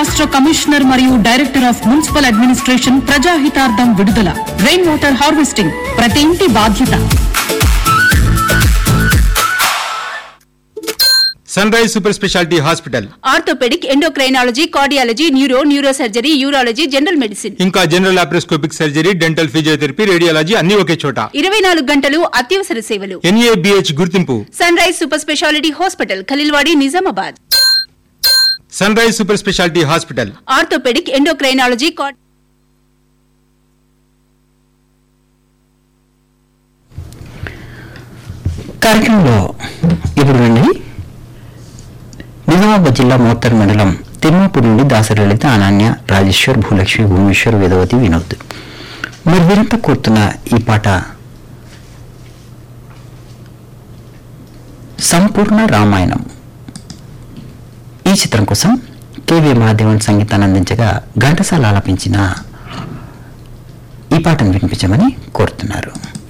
రాష్ట్ర కమిషనర్ మరియు director of municipal administration ప్రజాహితార్థం విడుదల రెయిన్ వాటర్ హార్వెస్టింగ్ ప్రతి ఇంటి బాధ్యత Sunrise super speciality hospital orthopaedic endocrinology cardiology neuro neuro surgery urology general medicine ఇంకా general laparoscopic surgery dental physiotherapy radiology అన్ని ఒకే చోట ఇరవై నాలుగు గంటలు అత్యవసర సేవలు ఎన్ఏబిహెచ్ గుర్తింపు Sunrise super speciality hospital Khaleelwadi Nizamabad Sunrise super speciality hospital orthopaedic endocrinology card కార్యక్రమంలో ఇప్పుడు రండి నిజామాబాద్ జిల్లా మోత్తర్ మండలం తిమ్మాపూర్ నుండి దాసరళిత అనన్య రాజేశ్వర్ భూలక్ష్మి భువనేశ్వర్ వేదవతి వినోద్ మరి వీరంతా కోరుతున్న ఈ పాట సంపూర్ణ రామాయణం ఈ చిత్రం కోసం కేవీ మహాదేవన్ సంగీతాన్ని అందించగా ఘంటసాల ఆలపించిన ఈ పాటను వినిపించమని కోరుతున్నారు